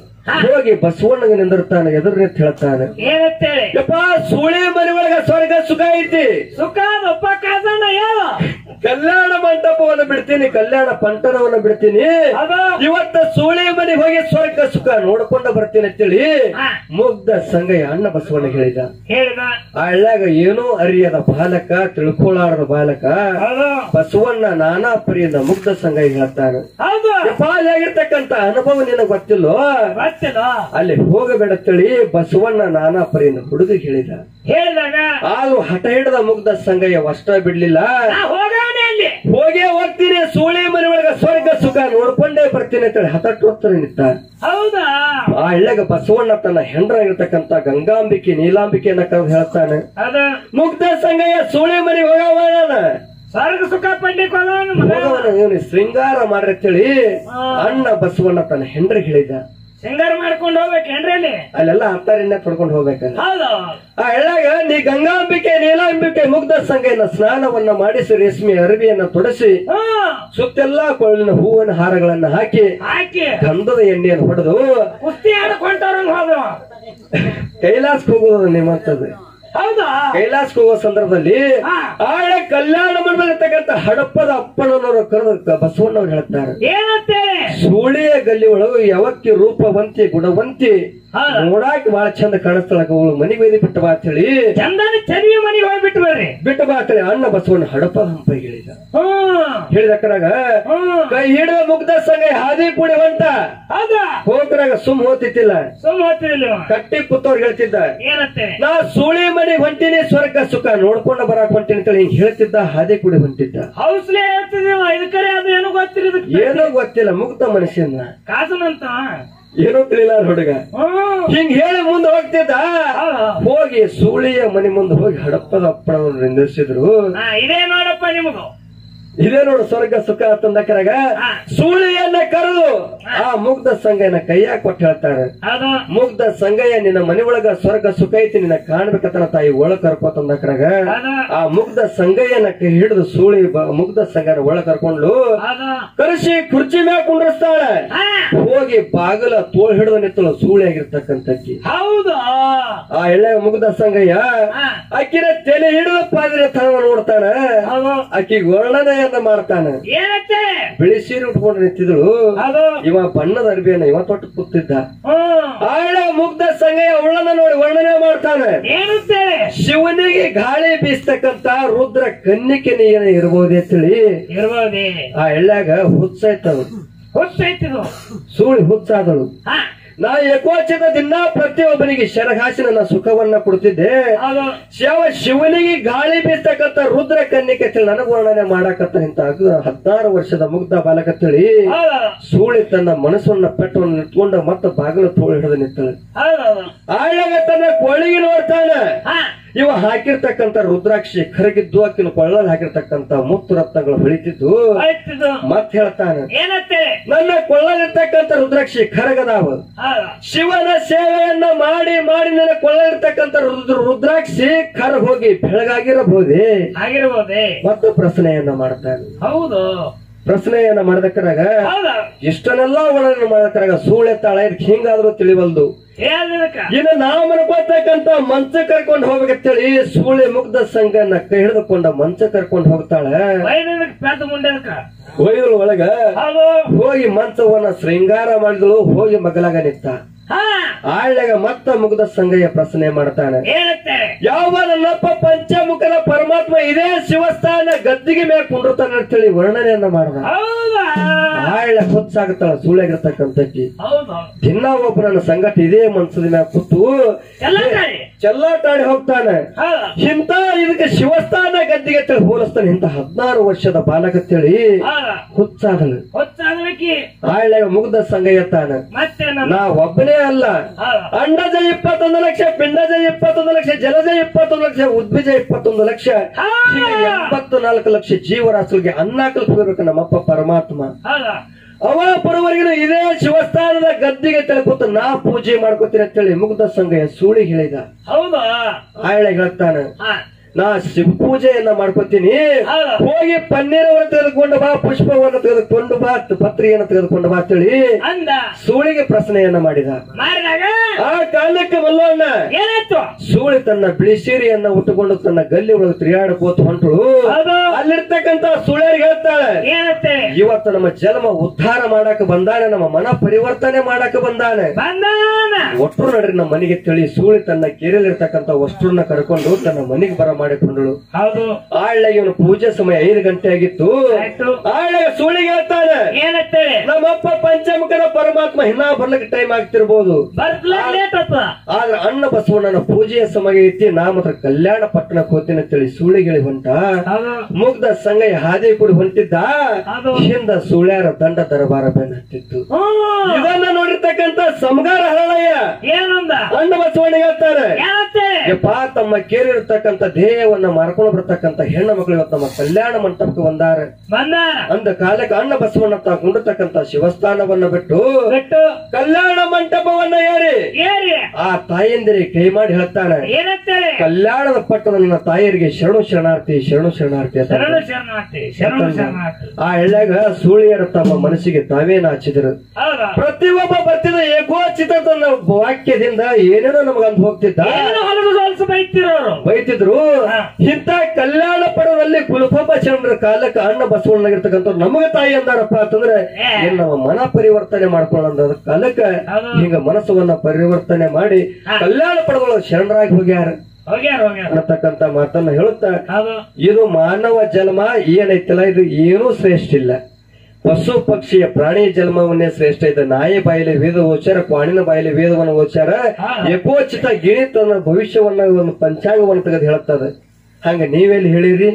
ಹೋಗಿ ಬಸವಣ್ಣಗೆ ನಿಂದಿರ್ತಾನೆ ಎದುರು ನಿಂತು ಹೇಳ್ತಾನೆ ಏನಂತೇಳಿ ಯಪ್ಪ ಸೂಳಿ ಮನೆ ಒಳಗ ಸ್ವರ್ಗ ಸುಖ ಐತಿ ಸುಖ ಅದಪ್ಪ ಕಾಸಣ್ಣ ಏನು ಕಲ್ಯಾಣ ಮಂಟಪವನ್ನು ಬಿಡ್ತೀನಿ ಕಲ್ಯಾಣ ಪಂಟನವನ್ನ ಬಿಡ್ತೀನಿ ಅದು ಇವತ್ತ ಸೂಳಿ ಮನೆಗೆ ಹೋಗಿ ಸ್ವರ್ಗ ಸುಖ ನೋಡ್ಕೊಂಡು ಬರ್ತೀನಿ ಅಂತೇಳಿ ಹಾ, ಮುಗ್ಧ ಸಂಗಯ್ಯ ಅಣ್ಣ ಬಸವಣ್ಣ ಹೇಳಿದ ಹೇಳಿದ ಆ ಹಳ್ಳ್ಯಾಗ ಏನೂ ಅರಿಯದ ಬಾಲಕ ತಿಳ್ಕೊಳ್ಳಾರದ ಬಾಲಕ ಹೌದು ಬಸವಣ್ಣ ನಾನಾ ಪರಿಯಿಂದ ಮುಗ್ಧ ಸಂಗಯ್ಯ ಹೇಳ್ತಾನೆ ಹೌದು ಆಗಿರ್ತಕ್ಕಂತ ಅನುಭವ ನಿನಗೆ ಗೊತ್ತಿಲ್ಲೋ ಗೊತ್ತಿಲ್ಲ ಅಲ್ಲಿ ಹೋಗಬೇಡ ತಿಳಿ ಬಸವಣ್ಣ ನಾನಾ ಪರಿಯಿಂದ ಹುಡುಗ ಹೇಳಿದ ಹೇಳಿದಾಗ ಆದ್ರೂ ಹಠ ಹಿಡದ ಮುಗ್ಧ ಸಂಗಯ್ಯ ಅಷ್ಟ ಬಿಡ್ಲಿಲ್ಲ ನಾ ಹೋಗವನೇ ಅಲ್ಲಿ ಹೋಗೇ ಹೋಗ್ತೀನಿ ಸೂಳಿ ಮನೆ ಒಳಗ ಸ್ವರ್ಗ ಸುಖ ನೋಡ್ಕೊಂಡೇ ಬರ್ತೀನಿ ಅಂತೇಳಿ ಹಠಟ್ಟೋತ್ತರ ನಿಂತ ಹೌದಾ ಆ ಹಳ್ಳ್ಯಾಗ ಬಸವಣ್ಣ ತನ್ನ ಹೆಂಡ್ರಾಗಿರ್ತಕ್ಕಂತ ಗಂಗಾಂಬಿಕೆ ನೀಲಾಂಬಿಕೆಯನ್ನ ಕರೆದು ಹೇಳ್ತಾನೆ ಅದು ಮುಗ್ಧ ಸಂಗಯ್ಯ ಸೂಳಿ ಮನೆ ಹೋಗವನ ಸ್ವರ್ಗ ಸುಖ ಪಡ್ಲಿಕ್ಕೆ ಹೋಗವನು ಮಗ ಹೋಗವನ ಇವನು ಶೃಂಗಾರ ಮಾಡ್ರತ್ತೇಳಿ ಅಣ್ಣ ಬಸವಣ್ಣ ತನ್ನ ಹೆಂಡ್ರಿಗೆ ಹೇಳಿದ ಸಿಂಗಾರ ಮಾಡ್ಕೊಂಡು ಹೋಗ್ಬೇಕೇನ್ರಿ ಅಲ್ಲಿ ಅಲ್ಲೆಲ್ಲ ಹತ್ತಾರಿನ ತೊಡ್ಕೊಂಡು ಹೋಗ್ಬೇಕಲ್ಲ ಹೌದು ಆ ಎಳ್ಳಾಗ ನೀ ಗಂಗಾಂಬಿಕೆ ನೀಲಾಂಬಿಕೆ ಮುಗ್ಧ ಸಂಗಯ್ಯನ ಸ್ನಾನವನ್ನ ಮಾಡಿಸಿ ರೇಷ್ಮೆ ಅರಬಿಯನ್ನ ತೊಡಸಿ ಹ್ಮ್ ಸುತ್ತೆಲ್ಲಾ ಕೊಳ್ಳಿನ ಹೂವಿನ ಹಾರಗಳನ್ನ ಹಾಕಿ ಹಾಕಿ ಗಂಧದ ಎಣ್ಣೆಯನ್ನು ಹೊಡೆದು ಕುಸ್ತಿ ಆಡ್ಕೊಂಡವ್ರಂಗ್ ಹೋದವ ಕೈಲಾಸಕ್ಕೆ ಹೋಗೋದು ನಿಮ್ಮಂತದ್ದು ಹೌದಾ ಕೈಲಾಸಕ್ಕೆ ಹೋಗೋ ಸಂದರ್ಭದಲ್ಲಿ ಹಾ. ಆಳ ಕಲ್ಯಾಣ ಮಂಡಲರ್ತಕ್ಕಂಥ ಹಡಪ್ಪದ ಅಪ್ಪನವರು ಕರೆದು ಬಸವಣ್ಣವ್ರು ಹೇಳ್ತಾರೆ ಏನಂತೇಳಿ ಸೂಳಿಯ ಗಲ್ಲಿ ಒಳಗೆ ಯಾವಕ್ಕೆ ರೂಪವಂತಿ ಗುಣವಂತಿ ಹೌದು. ನೋಡಾಕ ಬಹಳ ಚಂದ ಕಾಣಿಸ್ತಾಳಕ ಅವಳು ಮನೆಗೆ ಒಯ್ದು ಬಿಟ್ಟು ಬಾ ಅಂತೇಳಿ ಚಂದನ ಚರಿವಿ ಮನೆಗೆ ಹೋಗ್ಬಿಟ್ಟು ಬರ್ರಿ ಬಿಟ್ಟು ಬಾ ಅಂತೇಳಿ ಅಣ್ಣ ಬಸವಣ್ಣ ಹಡಪ ಹಂಪ ಹೇಳಿದ ಹ್ಮ್ ಹೇಳಿದಕ್ಕರಾಗ ಹ್ಮ್ ಕೈ ಹಿಡಿದ ಮುಗ್ಧ ಸಂಘ ಹಾದಿ ಕೂಡಿ ಹೊಂಟ ಹೌದಾ ಹೋಗ್ರಾಗ ಸುಮ್ ಹೋತಿತ್ತಿಲ್ಲ ಸುಮ್ ಹೋಗ್ತಿರ್ಲಿ ಇವ. ಕಟ್ಟಿ ಕೂತವ್ರು ಹೇಳ್ತಿದ್ದ ಏನಂತೆ ನಾ ಸೂಳಿ ಮನೆಗೆ ಹೊಂಟಿನಿ ಸ್ವರ್ಗ ಸುಖ ನೋಡ್ಕೊಂಡು ಬರಾಕ್ ಹೊಂಟಿನಿ ಅಂತೇಳಿ ಹಿಂಗ್ ಹೇಳ್ತಿದ್ದ ಹಾದಿ ಕೂಡಿ ಹೊಂಟಿದ್ದ ಹೌಸ್ಲೆ ಹೇಳ್ತಿದೀವ ಇದಕ್ಕರೆ ಅದು ಏನು ಗೊತ್ತಿರೋದಕ್ಕೆ ಏನೋ ಗೊತ್ತಿಲ್ಲ ಮುಗ್ಧ ಮನುಷ್ಯನ ಕಾಸನಂತ ಏನೋ ತಿಳಿಲ್ಲ ಹುಡುಗ ಹ್ಮ್ ಹಿಂಗ್ ಹೇಳಿ ಮುಂದೆ ಹೋಗ್ತಿದ್ದ ಹೌದು. ಹೋಗಿ ಸೂಳಿಯ ಮನೆ ಮುಂದೆ ಹೋಗಿ ಹಡಪ್ಪದ ಅಪ್ಪಣವನ್ನು ನಿಂದಿರಿಸಿದ್ರು ಹಾ, ಇದೇ ನೋಡಪ್ಪ ನಿಮಗೂ ಇದೇ ನೋಡು ಸ್ವರ್ಗ ಸುಖ ತಂದಕರಾಗ ಹಾ. ಸೂಳಿಯನ್ನ ಕರೆದು ಆ ಮುಗ್ಧ ಸಂಘನ ಕೈಯಾಗ ಕೊಟ್ಟು ಹೇಳ್ತಾರೆ ಹೌದು ಮುಗ್ಧ ಸಂಗಯ್ಯ ನಿನ್ನ ಮನೆ ಒಳಗ ಸ್ವರ್ಗ ಸುಖ ಐತಿ ನಿನ್ನ ಕಾಣ್ಬೇಕತ್ತನ ತಾಯಿ ಒಳಗ್ ಕರ್ಕೋತಂದಕ್ರಾಗ ಹೌದು ಆ ಮುಗ್ಧ ಸಂಗಯ್ಯನ ಕೈ ಹಿಡಿದು ಸೂಳಿ ಬ- ಮುಗ್ಧ ಸಂಗನ ಒಳಗ್ ಕರ್ಕೊಂಡು ಹೌದು ಕರೆಸಿ ಕುರ್ಚಿ ಮ್ಯಾಗ ಕುಂಡ್ರಸ್ತಾಳೆ ಹಾ, ಹೋಗಿ ಬಾಗಲ ತೋಳ್ ಹಿಡಿದು ನಿತ್ತಳು ಸೂಳಿ ಆಗಿರ್ತಕ್ಕಂಥಕ್ಕಿ ಹೌದು ಆ ಎಳ್ಳೆ ಮುಗ್ಧ ಸಂಗಯ್ಯ ಹಾ, ಅಕ್ಕಿನ ತಲೆ ಹಿಡಿದು ಪಾದಿರ ತನ ನೋಡ್ತಾನ ಹೌದು ಅಕ್ಕಿ ವರ್ಣನೆಯನ್ನ ಮಾಡ್ತಾನ ಏನತ್ತೆ ಬಿಳಿ ಸೀರೆ ಉಟ್ಕೊಂಡು ನಿಂತಿದ್ಳು ಹೌದು ಇವ ಬಣ್ಣದ ಅರ್ಬಿಯನ್ನ ಇವ ತೊಟ್ಟು ಕೂತಿದ್ದ ಹ್ಮ್ ಆಳ ಮುಗ್ಧ ಸಂಗಯ್ಯ ಉಳ್ಳನ ನೋಡಿ ವರ್ಣನೆ ಮಾಡ್ತಾನೆ ಏನಂತೆ ಶಿವನಿಗೆ ಗಾಳಿ ಬೀಸ್ತಕ್ಕಂತ ರುದ್ರ ಕನ್ನಿಕೆ ನೀನ ಇರ್ಬೋದೇ ತಿಳಿ ಇರ್ಬೋದೇ ಆ ಎಳ್ಳ್ಯಾಗ ಹುಚ್ಚಾಯ್ತಳು ಹುಚ್ಚೈತಿದು ಸೂಳಿ ಹುಚ್ಚಾದಳು ಹಾ ನಾ ಯಕೋಚಿತ ದಿನ ಪ್ರತಿಯೊಬ್ಬನಿಗೆ ಶರಹಾಸಿ ನನ್ನ ಸುಖವನ್ನ ಕೊಡ್ತಿದ್ದೆ ಹೌದು ಶಿವ ಶಿವನಿಗೆ ಗಾಳಿ ಬೀಸ್ತಕ್ಕಂತ ರುದ್ರ ಕನ್ನಿಕೆ ತಿಳಿ ನನಗ ವರ್ಣನೆ ಮಾಡಾಕತ್ತ ಇಂತ ಹದಿನಾರು ವರ್ಷದ ಮುಗ್ಧ ಬಾಲಕ ತಿಳಿ ಹೌದು ಸೂಳಿ ತನ್ನ ಮನಸ್ಸನ್ನ ಪೆಟ್ಟವನ್ನು ನಿಂತ್ಕೊಂಡು ಮತ್ತೆ ಬಾಗಿಲು ತೋಳು ಹಿಡಿದು ನಿಂತಳು ಹೌದು ಹೌದು ಆಳಾಗ ತನ್ನ ಕೊಳ್ಳಿಗೆ ನೋಡ್ತಾನ ಹಾ ಇವ ಹಾಕಿರ್ತಕ್ಕಂತ ರುದ್ರಾಕ್ಷಿ ಕರಗಿದ್ದು ಆಕಿನ ಕೊಳ್ಳಲ್ಲಿ ಹಾಕಿರ್ತಕ್ಕಂತ ಮುತ್ತು ರತ್ನಗಳು ಹೊಳಿತಿದ್ದು ಆಯ್ತಿದು ಮತ್ ಹೇಳ್ತಾನೆ ಏನತ್ತೆ ನನ್ನ ಕೊಳ್ಳಲಿರ್ತಕ್ಕಂತ ರುದ್ರಾಕ್ಷಿ ಕರಗದಾವ ಹೌದು ಶಿವನ ಸೇವೆಯನ್ನ ಮಾಡಿ ಮಾಡಿ ನನ್ನ ಕೊಳ್ಳಲಿರ್ತಕ್ಕಂತ ರುದ್ರ ರುದ್ರಾಕ್ಷಿ ಕರ ಹೋಗಿ ಬೆಳಗಾಗಿರಬಹುದೇ ಆಗಿರ್ಬೋದೇ ಮತ್ತು ಪ್ರಶ್ನೆಯನ್ನ ಮಾಡ್ತಾನೆ ಹೌದು ಪ್ರಶ್ನೆಯನ್ನ ಮಾಡದಕ್ಕರಾಗ ಹೌದು ಇಷ್ಟನ್ನೆಲ್ಲ ಒಳಗೆ ಮಾಡದಕ್ಕರಾಗ ಸೂಳೆತ್ತಾಳ ಇದಕ್ಕೆ ಹಿಂಗಾದ್ರೂ ತಿಳಿವಲ್ದು ಏನಕ್ಕ ಇನ್ನು ನಾವು ಮನ್ಕೋತಕ್ಕಂತ ಮಂಚ ಕರ್ಕೊಂಡು ಹೋಗ್ಬೇಕಂತೇಳಿ ಸೂಳೆ ಮುಗ್ಧ ಸಂಘನ ಕೈ ಹಿಡಿದುಕೊಂಡ ಮಂಚ ಕರ್ಕೊಂಡು ಹೋಗ್ತಾಳೆ ವೈದ್ಯಕ್ಕೆ ಪೆದ್ದ ಮುಂಡೆದಕ್ಕ ಒಯ್ದಳು ಒಳಗ ಹೌದು ಹೋಗಿ ಮಂಚವನ್ನ ಶೃಂಗಾರ ಮಾಡಿದಳು ಹೋಗಿ ಮಗಲಾಗ ನಿಂತ ಹಾ ಆಳ್ಯಾಗ ಮತ್ತ ಮುಗ್ಧ ಸಂಘಯ್ಯ ಪ್ರಶ್ನೆ ಮಾಡ್ತಾನೆ ಏನತ್ತೆ ಯಾವ ನನ್ನಪ್ಪ ಪಂಚಮುಖದ ಪರಮಾತ್ಮ ಇದೇ ಶಿವಸ್ಥಾನ ಗದ್ದಿಗೆ ಮೇಲೆ ಕುಂಡಿರ್ತಾನೆ ಅಂತೇಳಿ ವರ್ಣನೆಯನ್ನ ಮಾಡ್ದ ಹೌದಾ ಆಳ್ಯ ಹುಚ್ಚಾಗತ್ತಾಳ ಸೂಳ್ಯಾಗಿರ್ತಕ್ಕಂಥಕ್ಕಿ ಹೌದು ದಿನ ಒಬ್ಬ ನನ್ನ ಸಂಗಟ ಇದೇ ಮನ್ಸದ ಮ್ಯಾಗ ಕೂತು ಎಲ್ಲ ಕಡೆ ಚೆಲ್ಲಾಟಾಡಿ ಹೋಗ್ತಾನೆ ಹೌದು ಇಂತ ಇದಕ್ಕೆ ಶಿವಸ್ಥಾನ ಗದ್ದಿಗೆ ತಿಳಿ ಹೋಲಿಸ್ತಾನೆ ಇಂತ ಹದಿನಾರು ವರ್ಷದ ಬಾಲಕ ತಿಳಿ ಹೌದು ಹುಚ್ಚಾದಳು ಹೊತ್ತಾದ್ರಕಿ ಆಳ್ಯಾಗ ಮುಗ್ಧ ಸಂಗಯ್ಯತ್ತಾನ ಮತ್ತೆ ನಾ ಒಬ್ಬನೇ ಅಲ್ಲ ಹೌದು ಅಂಡಜ ಇಪ್ಪತ್ತೊಂದು ಲಕ್ಷ ಪಿಂಡಜ ಇಪ್ಪತ್ತೊಂದು ಲಕ್ಷ ಜಲಜ ಇಪ್ಪತ್ತೊಂದು ಲಕ್ಷ ಉದ್ಭಿಜ ಇಪ್ಪತ್ತೊಂದು ಲಕ್ಷ ಹೀಗೆ ಎಂಬತ್ತು ನಾಲ್ಕು ಲಕ್ಷ ಜೀವರಾಶಿಗಳಿಗೆ ಅನ್ನ ಕಲ್ಪಿಸಬೇಕು ನಮ್ಮಪ್ಪ ಪರಮಾತ್ಮ ಹೌದು ಅವ ಬರುವವರೆಗೂ ಇದೇ ಶಿವಸ್ಥಾನದ ಗದ್ದಿಗೆ ತಿಳ್ಕೊತ ನಾ ಪೂಜೆ ಮಾಡ್ಕೋತೀನಿ ಅಂತೇಳಿ ಮುಗ್ಧ ಸಂಘ ಸೂಳಿ ಹೇಳಿದ ಹೌದು ಆಯಳೆ ಹೇಳ್ತಾನೆ ಹಾ ನಾ ಶಿವ ಪೂಜೆಯನ್ನ ಮಾಡ್ಕೋತೀನಿ ಹೌದು. ಹೋಗಿ ಪನ್ನೀರವನ್ನು ತೆಗೆದುಕೊಂಡು ಬಾ ಪುಷ್ಪವನ್ನು ತೆಗೆದುಕೊಂಡು ಬಾ ಪತ್ರಿಯನ್ನು ತೆಗೆದುಕೊಂಡು ಬಾ ಅಂತೇಳಿ ಅಂದ ಸೂಳಿಗೆ ಪ್ರಶ್ನೆಯನ್ನ ಮಾಡಿದ ಮಾಡಿದಾಗ ಆ ಕಾಲಕ್ಕೆ ಮಲ್ಲಣ್ಣ ಏನಾಯ್ತು ಸೂಳಿ ತನ್ನ ಬಿಳಿ ಸೀರೆಯನ್ನ ಉಟ್ಟುಕೊಂಡು ತನ್ನ ಗಲ್ಲಿ ಒಳಗೆ ತಿರುಗಾಡಕೋತ ಹೊಂಟಳು ಹೌದು ಅಲ್ಲಿರ್ತಕ್ಕಂತ ಸುಳ್ಯರಿಗೆ ಹೇಳ್ತಾಳೆ ಏನತ್ತೆ ಇವತ್ತು ನಮ್ಮ ಜನ್ಮ ಉದ್ಧಾರ ಮಾಡಾಕ ಬಂದಾನೆ ನಮ್ಮ ಮನ ಪರಿವರ್ತನೆ ಮಾಡಾಕ ಬಂದಾನೆ ಬಂದಾನ ಒಟ್ರು ನಡ್ರಿ ನಮ್ಮ ಮನೆಗೆ ತಿಳಿ ಸೂಳಿ ತನ್ನ ಕೆರೆಯಲ್ಲಿರ್ತಕ್ಕಂತ ವಸ್ತ್ರನ್ನ ಕರ್ಕೊಂಡು ತನ್ನ ಮನೆಗೆ ಬರ ಮಾಡಿಕೊಂಡಳು ಹೌದು ಆಳ್ಳೆ ಇವನು ಪೂಜೆ ಸಮಯ ಐದು ಗಂಟೆ ಆಗಿತ್ತು ಆಯ್ತು ಆಳ್ಳೆ ಸೂಳಿಗೆ ಹೇಳ್ತಾನೆ ಏನತ್ತೆ ನಮ್ಮಪ್ಪ ಪಂಚಮುಖನ ಪರಮಾತ್ಮ ಇನ್ನ ಬರ್ಲಿಕ್ಕೆ ಟೈಮ್ ಆಗ್ತಿರ್ಬೋದು ಬರ್ಲ ಲೇಟ್ ಆತ ಆದ್ರೆ ಅಣ್ಣ ಬಸವಣ್ಣನ ಪೂಜೆಯ ಸಮಯ ಐತಿ ನಾ ಮಾತ್ರ ಕಲ್ಯಾಣ ಪಟ್ಟಣಕ್ಕೆ ಹೋಗ್ತೀನಿ ಅಂತೇಳಿ ಸೂಳಿಗಿಳಿ ಹೊಂಟ ಹೌದು ಮುಗ್ಧ ಸಂಗಯ್ಯ ಹಾದಿ ಕೂಡಿ ಹೊಂಟಿದ್ದ ಹೌದು. ಹಿಂದ ಸುಳ್ಯಾರ ದಂಡ ದರಬಾರ ಬೆನ್ನ ಹತ್ತಿತ್ತು ಹ್ಮ್ ಇದನ್ನ ನೋಡಿರ್ತಕ್ಕಂತ ಸಮಗಾರ ಹರಳಯ್ಯ ಏನಂದ ಅಣ್ಣ ಬಸವಣ್ಣ ಹೇಳ್ತಾರೆ ಏನತ್ತೆ ಯಪ್ಪ ತಮ್ಮ ಕೇರಿರ್ತಕ್ಕಂತ ಧ್ಯೇಯವನ್ನ ಮಾರ್ಕೊಂಡು ಬರ್ತಕ್ಕಂತ ಹೆಣ್ಣು ಮಕ್ಕಳು ಇವತ್ತು ನಮ್ಮ ಕಲ್ಯಾಣ ಮಂಟಪಕ್ಕೆ ಬಂದಾರ ಬಂದಾನ ಅಂದ ಕಾಲಕ್ಕೆ ಅಣ್ಣ ಬಸವಣ್ಣ ತಾ ಕುಂಡಿರ್ತಕ್ಕಂತ ಶಿವಸ್ಥಾನವನ್ನ ಬಿಟ್ಟು ಬಿಟ್ಟು ಕಲ್ಯಾಣ ಮಂಟಪವನ್ನ ಏರಿ ಏರಿ ಆ ತಾಯಂದಿರಿ ಕೈ ಮಾಡಿ ಹೇಳ್ತಾನೆ ಏನಂತೇಳಿ ಕಲ್ಯಾಣದ ಪಟ್ಟದ ನನ್ನ ತಾಯಿಯರಿಗೆ ಶರಣು ಶರಣಾರ್ಥಿ ಶರಣು ಶರಣಾರ್ಥಿ ಅಂತ ಶರಣ ಶರಣಾರ್ಥಿ ಶರಣ ಶರಣಾರ್ಥಿ ಆ ಎಳ್ಳ್ಯಾಗ ಸೂಳಿಯರು ತಮ್ಮ ಮನಸ್ಸಿಗೆ ತಾವೇನ ಹಚ್ಚಿದ್ರು ಹೌದಾ ಪ್ರತಿಯೊಬ್ಬ ಬರ್ತಿದ್ದ ಏಕೋಚಿತ ತನ್ನ ವಾಕ್ಯದಿಂದ ಏನೇನೋ ನಮಗ ಅಂದ್ ಹೋಗ್ತಿದ್ದ ಏನು ಹೊಲದ ಹೊಲಸು ಬೈತಿರೋರು ಬೈತಿದ್ರು ಹಾ. ಇಂಥ ಕಲ್ಯಾಣ ಪಡದಲ್ಲಿ ಕುಲಕೋಪ ಚಂದ್ರ ಕಾಲಕ್ಕೆ ಅಣ್ಣ ಬಸವಣ್ಣಗಿರ್ತಕ್ಕಂಥ ನಮಗ ತಾಯಿ ಅಂದಾರಪ್ಪ ಅಂತಂದ್ರೆ ಏ. ಏನ್ ನಮ್ಮ ಮನ ಪರಿವರ್ತನೆ ಮಾಡ್ಕೊಳ್ಳೋದ ಕಾಲಕ್ಕೆ ಹೌದು. ಹಿಂಗ ಮನಸ್ಸವನ್ನ ಪರಿವರ್ತನೆ ಮಾಡಿ ಹಾ. ಕಲ್ಯಾಣ ಪಡಗಳು ಶರಣರಾಗಿ ಹೋಗ್ಯಾರ ಹೋಗ್ಯಾರ ಹೋಗ್ಯಾರ ಅನ್ನತಕ್ಕಂತ ಮಾತನ್ನ ಹೇಳುತ್ತಾ ಹೌದು ಇದು ಮಾನವ ಜನ್ಮ ಏನೈತಿಲ್ಲ ಇದು ಏನೂ ಶ್ರೇಷ್ಠ ಇಲ್ಲ ಪಶು ಪಕ್ಷಿಯ ಪ್ರಾಣಿ ಜನ್ಮವನ್ನೇ ಶ್ರೇಷ್ಠ ಇದೆ ನಾಯಿ ಬಾಯಿಲೆ ವೇದ ಓಚಾರ ಕ್ವಾಣಿನ ಬಾಯಿಲೆ ವೇದವನ್ನು ಓಚಾರ ಹಾ. ಯಕೋಚಿತ ಗಿಣಿ ತನ್ನ ಭವಿಷ್ಯವನ್ನ ಒಂದು ಪಂಚಾಂಗವನ್ನು ತೆಗೆದು ಹೇಳುತ್ತದೆ ಹಂಗ ನೀವೆಲ್ಲಿ ಹೇಳಿರಿ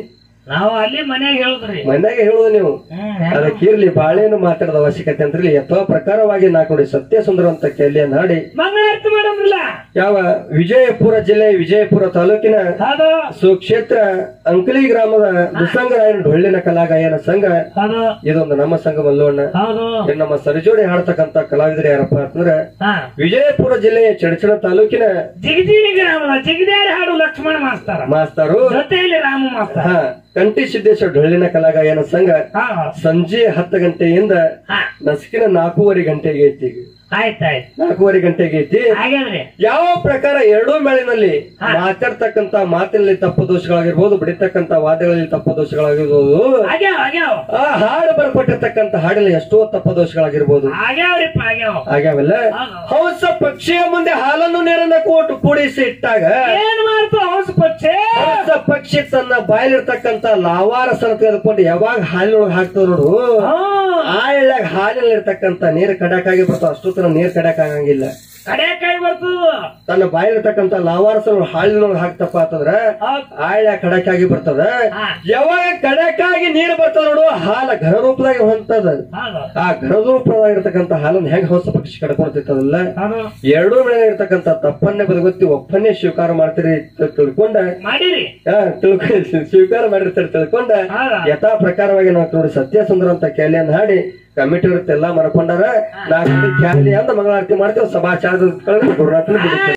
ನಾವು ಅಲ್ಲಿ ಮನ್ಯಾಗ ಹೇಳುದ್ರಿ ಮನ್ಯಾಗ ಹೇಳುದು ನೀವು ಹ್ಮ್ ಅದಕ್ಕೆ ಇರ್ಲಿ ಬಾಳೇನು ಮಾತಾಡದ ಅವಶ್ಯಕತೆ ಅಂತಿರ್ಲಿ ಯಥಾ ಪ್ರಕಾರವಾಗಿ ನಾ ನೋಡಿ ಸತ್ಯ ಸುಂದರ ಅಂತ ಕೆಲಿಯನ್ನ ಹಾಡಿ ಮಂಗಳಾರತಿ ಮಾಡಮ್ರಲ್ಲ ಯಾವ ವಿಜಯಪುರ ಜಿಲ್ಲೆ ವಿಜಯಪುರ ತಾಲೂಕಿನ ಅದು ಸುಕ್ಷೇತ್ರ ಅಂಕಲಿ ಗ್ರಾಮದ ದುಸಂಗರಾಯನ ಡೊಳ್ಳಿನ ಕಲಾಗಾಯನ ಸಂಘ ಅದು ಇದೊಂದು ನಮ್ಮ ಸಂಘ ಮಲ್ಲೋಣ ಹೌದು ಇನ್ನು ನಮ್ಮ ಸರಿಜೋಡಿ ಹಾಡ್ತಕ್ಕಂತ ಕಲಾವಿದರು ಯಾರಪ್ಪ ಅಂತಂದ್ರೆ ಹಾ ವಿಜಯಪುರ ಜಿಲ್ಲೆಯ ಚಡಚಣ ತಾಲೂಕಿನ ಜಿಗಜಿರಿ ಗ್ರಾಮದ ಜಿಗದ್ಯಾರಿ ಹಾಡು ಲಕ್ಷ್ಮಣ ಮಾಸ್ತರ ಮಾಸ್ತರು ಜೊತೆಯಲ್ಲಿ ರಾಮ ಮಾಸ್ತರ ಹಾ ಕಂಠಿ ಸಿದ್ದೇಶ್ವರ ಡೊಳ್ಳಿನ ಕಲಾಗಾಯನ ಸಂಘ ಹಾ ಸಂಜೆ ಹತ್ತು ಗಂಟೆಯಿಂದ ಹಾ ನಸುಕಿನ ನಾಲ್ಕೂವರೆ ಗಂಟೆಗೆ ಐತಿ ಈಗ. ಆಯ್ತಾಯ್ತು ನಾಲ್ಕೂವರೆ ಗಂಟೆಗೆ ಐತಿ ಹಾಗಾದ್ರಿ ಯಾವ ಪ್ರಕಾರ ಎರಡೂ ಮೇಳಿನಲ್ಲಿ ಮಾತಾಡ್ತಕ್ಕಂತ ಮಾತಿನಲ್ಲಿ ತಪ್ಪು ದೋಷಗಳಾಗಿರ್ಬೋದು ಬಿಡಿತಕ್ಕಂತ ವಾದ್ಯಗಳಲ್ಲಿ ತಪ್ಪು ದೋಷಗಳಾಗಿರ್ಬೋದು ಆಗ್ಯಾವ ಆಗ್ಯಾವ ಆ ಹಾಡು ಬರ್ಕೊಟ್ಟಿರ್ತಕ್ಕಂತ ಹಾಡಿನಲ್ಲಿ ಎಷ್ಟೋ ತಪ್ಪು ದೋಷಗಳಾಗಿರ್ಬೋದು ಆಗ್ಯಾವ್ರಿಪ್ಪ ಆಗ್ಯಾವ ಆಗ್ಯಾವೆಲ್ಲ ಹಂಸ ಪಕ್ಷಿಯ ಮುಂದೆ ಹಾಲನ್ನು ನೀರನ್ನ ಕೊಟ್ಟು ಕೂಡಿಸಿ ಇಟ್ಟಾಗ ಏನ್ ಮಾಡ್ತು ಹೌಸ್ ಪಚ್ಚೆ ಹಂಸ ಪಕ್ಷಿ ತನ್ನ ಬಾಯಲ್ಲಿರ್ತಕ್ಕಂತ ಲಾವಾರಸನ ತೆಗೆದುಕೊಂಡು ಯಾವಾಗ ಹಾಲಿನೊಳಗೆ ಹಾಕ್ತದ ನೋಡು ಆ ಎಳ್ಳಾಗ ಹಾಲಿನಲ್ಲಿರ್ತಕ್ಕಂತ ನೀರು ಕಡಕಾಗಿ ಬರ್ತಾವ ಅಷ್ಟು ತರ ನೀರ್ ಕಡಕ್ ಆಗಂಗಿಲ್ಲ ಕಡೆ ಕೈ ಬರ್ತದ ತನ್ನ ಬಾಯಲ್ಲಿರ್ತಕ್ಕಂತ ಲಾವಾರಸನ ಹಾಲಿನೊಳಗೆ ಹಾಕ್ತಪ್ಪ ಅಂತಂದ್ರ ಆ ಎಳ್ಳ ಕಡಕಾಗಿ ಬರ್ತದ ಹಾ. ಯಾವಾಗ ಕಡಕಾಗಿ ನೀರು ಬರ್ತದ ನೋಡು ಹಾಲ ಘನ ರೂಪದಾಗ ಹೊಂತದ ಹೌದು ಆ ಘನ ರೂಪದಾಗಿರ್ತಕ್ಕಂತ ಹಾಲನ್ನ ಹೆಂಗ್ ಹೊಸ ಪಕ್ಷಿ ಕಡ್ಕೊಳ್ತಿರ್ತದಲ್ಲ ಹೌದು ಎರಡೂ ಮೇಲೆ ಇರ್ತಕ್ಕಂತ ತಪ್ಪನ್ನೇ ಬದಗೊತ್ತಿ ಒಪ್ಪನ್ನೇ ಸ್ವೀಕಾರ ಮಾಡ್ತೀರಿ ಅಂತ ತಿಳ್ಕೊಂಡ ಮಾಡಿರಿ ಆ, ತಿಳ್ಕೊಂಡ್ ಸ್ವೀಕಾರ ಮಾಡಿರ್ತಾರೆ ತಿಳ್ಕೊಂಡ ಹೌದಾ? ಯಥಾ ಪ್ರಕಾರವಾಗಿ ನಾವು ನೋಡಿ ಸತ್ಯ ಸುಂದರ ಅಂತ ಕ್ಯಾಲಿಯನ್ನ ಹಾಡಿ ಕಮಿಟಿ ಇರುತ್ತೆ ಎಲ್ಲ ಮರ್ಕೊಂಡಾರ ನಾ ಕ್ಯಾಲಿ ಅಂತ ಮಂಗಳಾರತಿ ಮಾಡ್ತೇವೆ ಸಭಾಚಾರದ ಗುರುನಾಥನ ಬಿಡುತ್ತೇವೆ